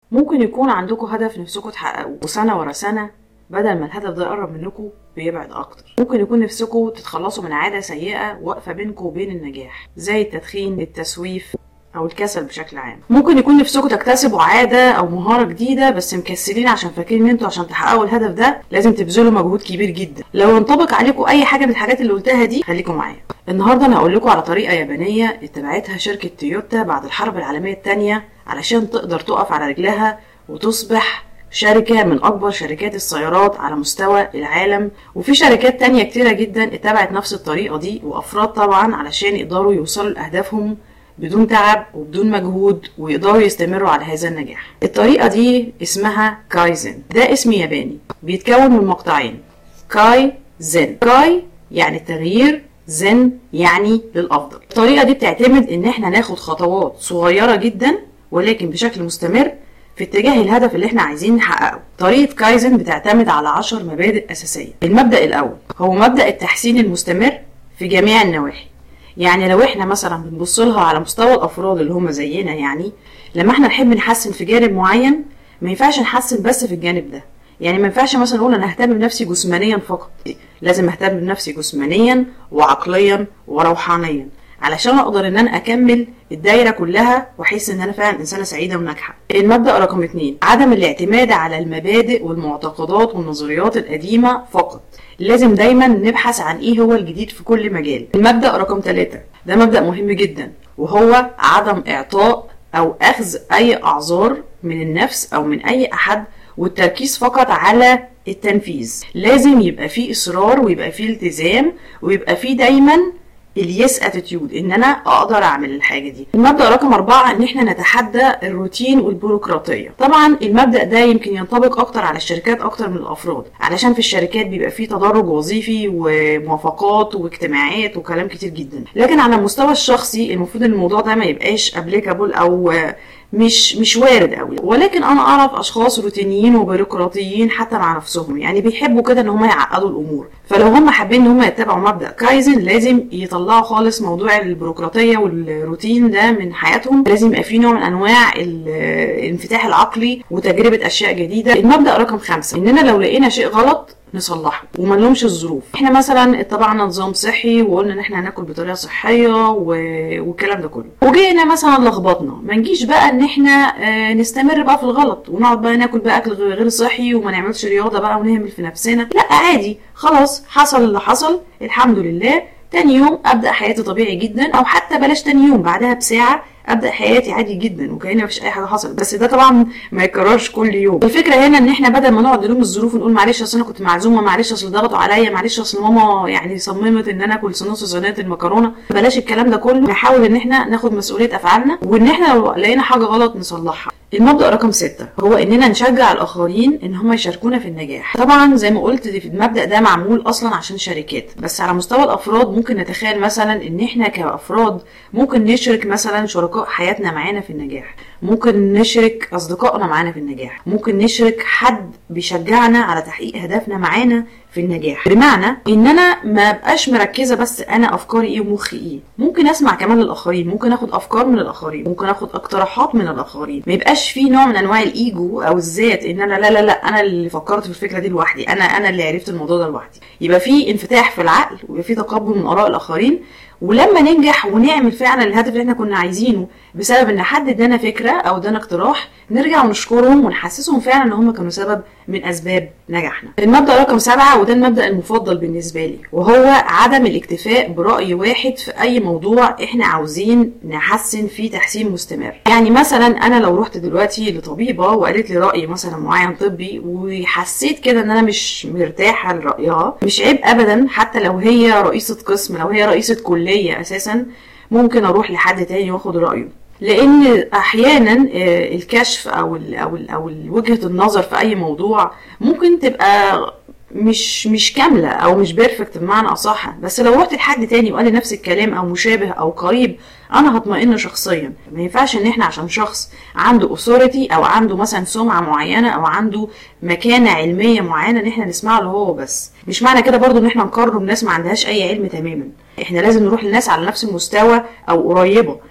ممكن يكون عندكم هدف نفسكم تحققوه وسنة ورا سنة بدل ما الهدف ده يقرب منكم بيبعد أكتر ممكن يكون نفسكم تتخلصوا من عادة سيئة واقفة بينكم وبين النجاح زي التدخين التسويف أو الكسل بشكل عام ممكن يكون نفسكم تكتسبوا عادة أو مهارة جديدة بس مكسلين عشان فاكرين إن انتوا عشان تحققوا الهدف ده لازم تبذلوا مجهود كبير جدا لو ينطبق عليكم أي حاجة من الحاجات اللي قلتها دي خليكم معايا النهارده انا هقول لكم على طريقه يابانيه اتبعتها شركه تويوتا بعد الحرب العالميه الثانيه علشان تقدر تقف على رجلها وتصبح شركة من أكبر شركات السيارات على مستوى العالم وفي شركات تانية كتيرة جدا اتبعت نفس الطريقة دي وأفراد طبعا علشان يقدروا يوصلوا لأهدافهم بدون تعب وبدون مجهود ويقدروا يستمروا على هذا النجاح الطريقة دي اسمها كايزن ده اسم ياباني بيتكون من مقطعين كاي زن كاي يعني التغيير زن يعني للأفضل الطريقة دي بتعتمد إن إحنا ناخد خطوات صغيرة جدا ولكن بشكل مستمر في اتجاه الهدف اللي احنا عايزين نحققه طريقة كايزن بتعتمد على عشر مبادئ أساسية المبدأ الأول هو مبدأ التحسين المستمر في جميع النواحي يعني لو احنا مثلا بنبص لها على مستوى الافراد اللي هم زينا يعني لما احنا نحب نحسن في جانب معين ما ينفعش نحسن بس في الجانب ده يعني ما ينفعش مثلا نقول انا اهتم بنفسي جسمانيا فقط لازم اهتم بنفسي جسمانيا وعقليا وروحانيا علشان اقدر ان انا اكمل الدايره كلها واحس ان انا فعلا انسانه سعيده وناجحه. المبدا رقم اتنين عدم الاعتماد على المبادئ والمعتقدات والنظريات القديمه فقط. لازم دايما نبحث عن ايه هو الجديد في كل مجال. المبدا رقم ثلاثة ده مبدا مهم جدا وهو عدم اعطاء او اخذ اي اعذار من النفس او من اي احد والتركيز فقط على التنفيذ لازم يبقى فيه اصرار ويبقى فيه التزام ويبقى فيه دايما اليس اتيتيود ان انا اقدر اعمل الحاجه دي المبدا رقم أربعة ان احنا نتحدى الروتين والبيروقراطيه طبعا المبدا ده يمكن ينطبق اكتر على الشركات اكتر من الافراد علشان في الشركات بيبقى فيه تدرج وظيفي وموافقات واجتماعات وكلام كتير جدا لكن على المستوى الشخصي المفروض ان الموضوع ده ما يبقاش ابليكابل او مش مش وارد قوي ولكن انا اعرف اشخاص روتينيين وبيروقراطيين حتى مع نفسهم يعني بيحبوا كده ان هم يعقدوا الامور فلو هم حابين ان هم يتبعوا مبدا كايزن لازم يطلعوا خالص موضوع البيروقراطيه والروتين ده من حياتهم لازم يبقى في نوع من انواع الانفتاح العقلي وتجربه اشياء جديده المبدا رقم خمسة اننا لو لقينا شيء غلط نصلحه وما نلومش الظروف احنا مثلا اتبعنا نظام صحي وقلنا ان احنا هناكل بطريقه صحيه و... والكلام ده كله وجينا مثلا لخبطنا ما نجيش بقى ان احنا اه نستمر بقى في الغلط ونقعد بقى ناكل بقى اكل غير صحي وما نعملش رياضه بقى ونهمل في نفسنا لا عادي خلاص حصل اللي حصل الحمد لله تاني يوم ابدا حياتي طبيعي جدا او حتى بلاش تاني يوم بعدها بساعه ابدا حياتي عادي جدا وكأن مفيش اي حاجه حصلت بس ده طبعا ما يكررش كل يوم الفكره هنا ان احنا بدل ما نقعد نلوم الظروف ونقول معلش اصل انا كنت معزومه معلش اصل ضغطوا عليا معلش اصل ماما يعني صممت ان انا اكل نص صينيه المكرونه بلاش الكلام ده كله نحاول ان اححنا ناخد مسؤوليه افعالنا وان احنا لو لقينا حاجه غلط نصلحها المبدا رقم ستة هو اننا نشجع الاخرين ان هم يشاركونا في النجاح طبعا زي ما قلت في المبدا ده معمول اصلا عشان شركات بس على مستوى الافراد ممكن نتخيل مثلا ان احنا كافراد ممكن نشرك مثلا شركاء حياتنا معانا في النجاح ممكن نشرك اصدقائنا معانا في النجاح ممكن نشرك حد بيشجعنا على تحقيق هدفنا معانا في النجاح بمعنى ان انا ما بقاش مركزه بس انا افكاري ايه ومخي ايه ممكن اسمع كمان للاخرين ممكن اخد افكار من الاخرين ممكن اخد اقتراحات من الاخرين ما يبقاش في نوع من انواع الايجو او الذات ان انا لا لا لا انا اللي فكرت في الفكره دي لوحدي انا انا اللي عرفت الموضوع ده لوحدي يبقى في انفتاح في العقل ويبقى في تقبل من اراء الاخرين ولما ننجح ونعمل فعلا الهدف اللي احنا كنا عايزينه بسبب ان حد ادانا فكره او ادانا اقتراح نرجع ونشكرهم ونحسسهم فعلا ان هم كانوا سبب من اسباب نجاحنا. المبدا رقم سبعه وده المبدا المفضل بالنسبه لي وهو عدم الاكتفاء براي واحد في اي موضوع احنا عاوزين نحسن فيه تحسين مستمر. يعني مثلا انا لو رحت دلوقتي لطبيبه وقالت لي راي مثلا معين طبي وحسيت كده ان انا مش مرتاحه لرايها مش عيب ابدا حتى لو هي رئيسه قسم لو هي رئيسه كليه اساسا ممكن اروح لحد تاني واخد رايه. لان احيانا الكشف او ال او ال او وجهه النظر في اي موضوع ممكن تبقى مش مش كامله او مش بيرفكت بمعنى اصح بس لو رحت لحد تاني وقال لي نفس الكلام او مشابه او قريب انا هطمئن شخصيا ما ينفعش ان احنا عشان شخص عنده اوثوريتي او عنده مثلا سمعه معينه او عنده مكانه علميه معينه ان احنا نسمع له هو بس مش معنى كده برضو ان احنا نقارنه بناس ما عندهاش اي علم تماما احنا لازم نروح للناس على نفس المستوى او قريبه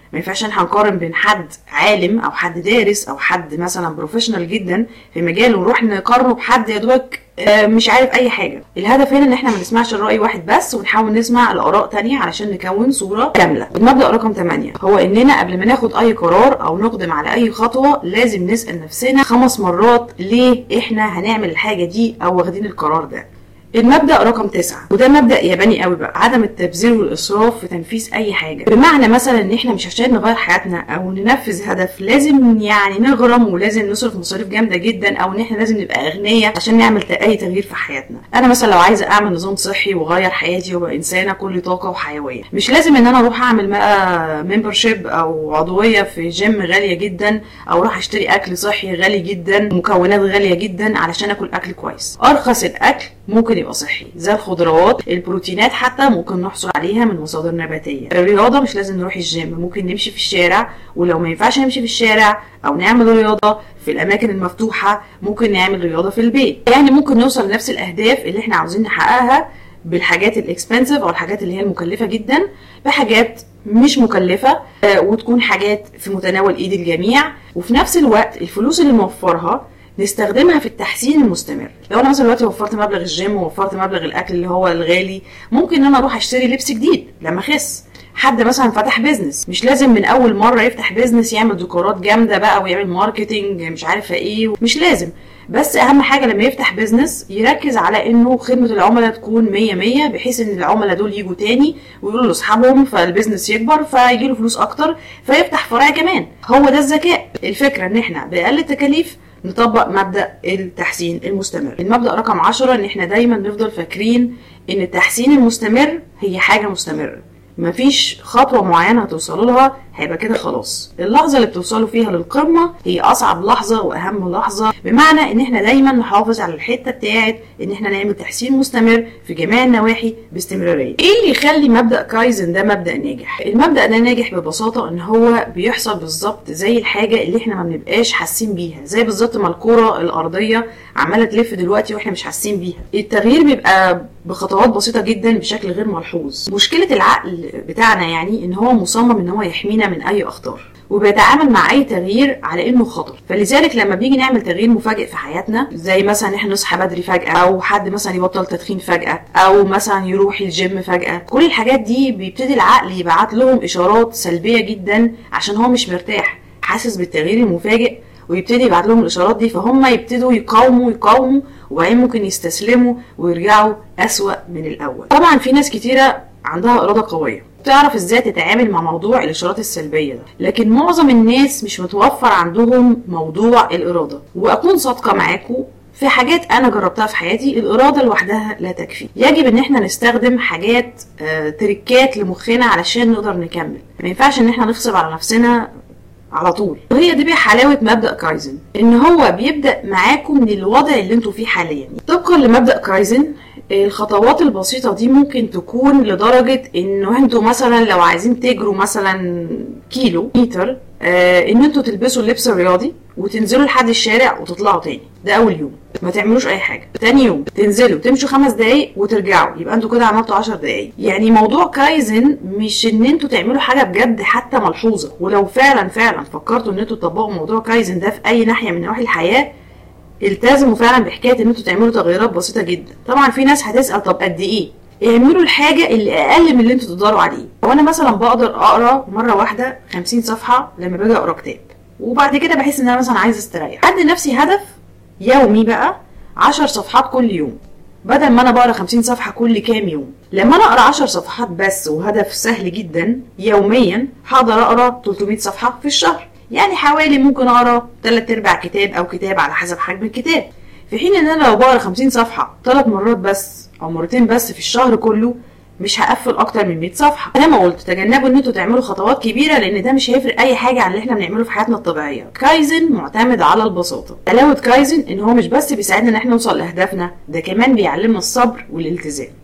ما ينفعش ان احنا نقارن بين حد عالم او حد دارس او حد مثلا بروفيشنال جدا في مجال ونروح نقارنه بحد يا دوبك آه، مش عارف اي حاجه الهدف هنا ان احنا ما نسمعش الراي واحد بس ونحاول نسمع الاراء تانية علشان نكون صوره كامله المبدا رقم 8 هو اننا قبل ما ناخد اي قرار او نقدم على اي خطوه لازم نسال نفسنا خمس مرات ليه احنا هنعمل الحاجه دي او واخدين القرار ده المبدا رقم تسعة وده مبدا ياباني قوي بقى عدم التبذير والاسراف في تنفيذ اي حاجه بمعنى مثلا ان احنا مش عشان نغير حياتنا او ننفذ هدف لازم يعني نغرم ولازم نصرف مصاريف جامده جدا او ان احنا لازم نبقى اغنياء عشان نعمل ت- اي تغيير في حياتنا انا مثلا لو عايزه اعمل نظام صحي واغير حياتي وابقى انسانه كل طاقه وحيويه مش لازم ان انا اروح اعمل بقى ممبرشيب او عضويه في جيم غاليه جدا او اروح اشتري اكل صحي غالي جدا مكونات غاليه جدا علشان اكل اكل كويس ارخص الاكل ممكن يبقى صحي زي الخضروات البروتينات حتى ممكن نحصل عليها من مصادر نباتيه الرياضه مش لازم نروح الجيم ممكن نمشي في الشارع ولو ما ينفعش نمشي في الشارع او نعمل رياضه في الاماكن المفتوحه ممكن نعمل رياضه في البيت يعني ممكن نوصل لنفس الاهداف اللي احنا عاوزين نحققها بالحاجات الاكسبنسيف او الحاجات اللي هي المكلفه جدا بحاجات مش مكلفه آه، وتكون حاجات في متناول ايد الجميع وفي نفس الوقت الفلوس اللي نوفرها نستخدمها في التحسين المستمر لو انا مثلا دلوقتي وفرت مبلغ الجيم ووفرت مبلغ الاكل اللي هو الغالي ممكن ان انا اروح اشتري لبس جديد لما اخس حد مثلا فتح بيزنس مش لازم من اول مره يفتح بيزنس يعمل ديكورات جامده بقى ويعمل ماركتينج مش عارفه ايه مش لازم بس اهم حاجه لما يفتح بيزنس يركز على انه خدمه العملاء تكون 100 100 بحيث ان العملاء دول يجوا تاني ويقولوا لاصحابهم فالبيزنس يكبر فيجي له فلوس اكتر فيفتح فرع كمان هو ده الذكاء الفكره ان احنا باقل التكاليف نطبق مبدا التحسين المستمر المبدا رقم 10 ان احنا دايما نفضل فاكرين ان التحسين المستمر هي حاجه مستمره مفيش خطوة معينة هتوصلوا لها هيبقى كده خلاص اللحظة اللي بتوصلوا فيها للقمة هي أصعب لحظة وأهم لحظة بمعنى إن إحنا دايما نحافظ على الحتة بتاعت إن إحنا نعمل تحسين مستمر في جميع النواحي باستمرارية إيه اللي يخلي مبدأ كايزن ده مبدأ ناجح المبدأ ده ناجح ببساطة إن هو بيحصل بالظبط زي الحاجة اللي إحنا ما بنبقاش حاسين بيها زي بالظبط ما الكرة الأرضية عمالة تلف دلوقتي وإحنا مش حاسين بيها التغيير بيبقى بخطوات بسيطة جدا بشكل غير ملحوظ مشكلة العقل بتاعنا يعني ان هو مصمم ان هو يحمينا من اي اخطار وبيتعامل مع اي تغيير على انه خطر فلذلك لما بيجي نعمل تغيير مفاجئ في حياتنا زي مثلا احنا نصحى بدري فجاه او حد مثلا يبطل تدخين فجاه او مثلا يروح الجيم فجاه كل الحاجات دي بيبتدي العقل يبعت لهم اشارات سلبيه جدا عشان هو مش مرتاح حاسس بالتغيير المفاجئ ويبتدي يبعت لهم الاشارات دي فهم يبتدوا يقاوموا يقاوموا وبعدين ممكن يستسلموا ويرجعوا اسوأ من الاول طبعا في ناس كتيره عندها اراده قويه تعرف ازاي تتعامل مع موضوع الاشارات السلبيه ده لكن معظم الناس مش متوفر عندهم موضوع الاراده واكون صادقه معاكم في حاجات انا جربتها في حياتي الاراده لوحدها لا تكفي يجب ان احنا نستخدم حاجات آه، تريكات لمخنا علشان نقدر نكمل ما ينفعش ان احنا نغصب على نفسنا على طول وهي دي بقى حلاوه مبدا كايزن ان هو بيبدا معاكم من الوضع اللي انتوا فيه حاليا طبقا لمبدا كايزن الخطوات البسيطة دي ممكن تكون لدرجة انه انتوا مثلا لو عايزين تجروا مثلا كيلو متر آه ان انتوا تلبسوا اللبس الرياضي وتنزلوا لحد الشارع وتطلعوا تاني ده اول يوم ما تعملوش اي حاجه تاني يوم تنزلوا تمشوا خمس دقايق وترجعوا يبقى انتوا كده عملتوا عشر دقايق يعني موضوع كايزن مش ان انتوا تعملوا حاجه بجد حتى ملحوظه ولو فعلا فعلا فكرتوا ان انتوا تطبقوا موضوع كايزن ده في اي ناحيه من نواحي الحياه التزموا فعلا بحكايه ان انتوا تعملوا تغييرات بسيطه جدا طبعا في ناس هتسال طب قد ايه اعملوا الحاجه اللي اقل من اللي انتوا تقدروا عليه وانا مثلا بقدر اقرا مره واحده 50 صفحه لما باجي اقرا كتاب وبعد كده بحس ان انا مثلا عايزه استريح ادي نفسي هدف يومي بقى 10 صفحات كل يوم بدل ما انا بقرا 50 صفحه كل كام يوم لما انا اقرا 10 صفحات بس وهدف سهل جدا يوميا هقدر اقرا 300 صفحه في الشهر يعني حوالي ممكن اقرا 3 ارباع كتاب او كتاب على حسب حجم الكتاب في حين ان انا لو بقرا 50 صفحه ثلاث مرات بس او مرتين بس في الشهر كله مش هقفل اكتر من 100 صفحه زي ما قلت تجنبوا ان انتوا تعملوا خطوات كبيره لان ده مش هيفرق اي حاجه عن اللي احنا بنعمله في حياتنا الطبيعيه كايزن معتمد على البساطه حلاوه كايزن ان هو مش بس بيساعدنا ان احنا نوصل لاهدافنا ده كمان بيعلمنا الصبر والالتزام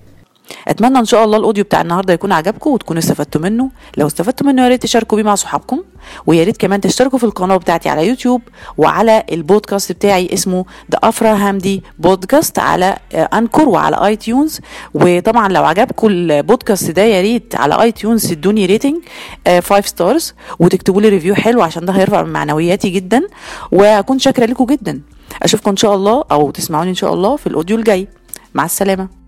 اتمنى ان شاء الله الاوديو بتاع النهارده يكون عجبكم وتكونوا استفدتوا منه لو استفدتوا منه يا ريت تشاركوا بيه مع صحابكم ويا ريت كمان تشتركوا في القناه بتاعتي على يوتيوب وعلى البودكاست بتاعي اسمه ذا افرا هامدي بودكاست على انكور وعلى اي تيونز وطبعا لو عجبكم البودكاست ده يا ريت على اي تيونز تدوني ريتنج 5 ستارز وتكتبوا لي ريفيو حلو عشان ده هيرفع من معنوياتي جدا واكون شاكره لكم جدا اشوفكم ان شاء الله او تسمعوني ان شاء الله في الاوديو الجاي مع السلامه